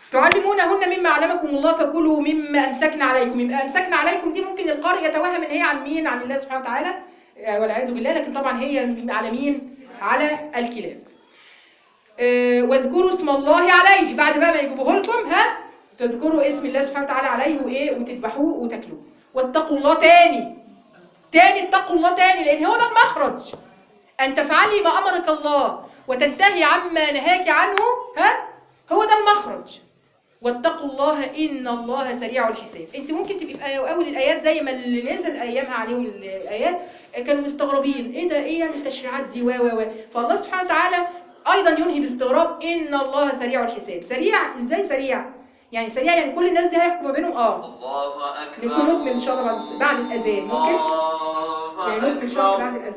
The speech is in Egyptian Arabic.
تعلمونهن مما علمكم الله فكلوا مما امسكنا عليكم مما امسكنا عليكم دي ممكن القارئ يتوهم ان هي عن مين عن الله سبحانه وتعالى آه، والعياذ بالله لكن طبعا هي على مين على الكلاب آه، واذكروا اسم الله عليه بعد بقى ما يجيبوه لكم ها تذكروا اسم الله سبحانه وتعالى عليه وايه وتذبحوه وتاكلوه واتقوا الله تاني تاني اتقوا الله تاني لان هو ده المخرج ان تفعلي ما امرك الله وتنتهي عما نهاك عنه ها هو ده المخرج واتقوا الله ان الله سريع الحساب انت ممكن تبقي في آية- اول الايات زي ما اللي نزل ايامها عليهم الايات كانوا مستغربين ايه ده ايه يعني التشريعات دي و و و فالله سبحانه وتعالى ايضا ينهي باستغراب ان الله سريع الحساب سريع ازاي سريع يعني سريع يعني كل الناس دي هيحكم ما بينهم اه الله أكبر نكون نكمل إن شاء الله بعد- بعد الأذان. ممكن؟ الله يعني نكمل شرح أكبر. بعد الاذان